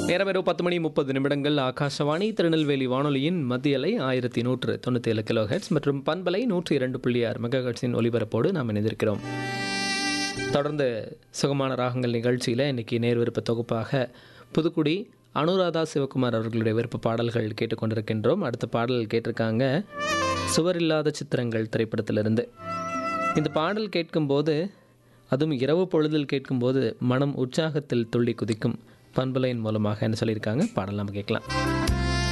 நேரம் இரவு பத்து மணி முப்பது நிமிடங்கள் ஆகாஷவாணி திருநெல்வேலி வானொலியின் மத்திய அலை ஆயிரத்தி நூற்று தொண்ணூற்றி ஏழு கிலோ ஹெட்ஸ் மற்றும் பண்பலை நூற்றி இரண்டு புள்ளி ஆறு மெகா ஹெட்ஸின் ஒலிபரப்போடு நாம் இணைந்திருக்கிறோம் தொடர்ந்து சுகமான ராகங்கள் நிகழ்ச்சியில் இன்னைக்கு நேர் விருப்ப தொகுப்பாக புதுக்குடி அனுராதா சிவகுமார் அவர்களுடைய விருப்ப பாடல்கள் கேட்டுக்கொண்டிருக்கின்றோம் அடுத்த பாடல் கேட்டிருக்காங்க சுவரில்லாத சித்திரங்கள் திரைப்படத்திலிருந்து இந்த பாடல் கேட்கும்போது அதுவும் இரவு பொழுதில் கேட்கும்போது மனம் உற்சாகத்தில் துள்ளி குதிக்கும் பண்பலையின் மூலமாக என்ன சொல்லியிருக்காங்க பாடல் நம்ம கேட்கலாம்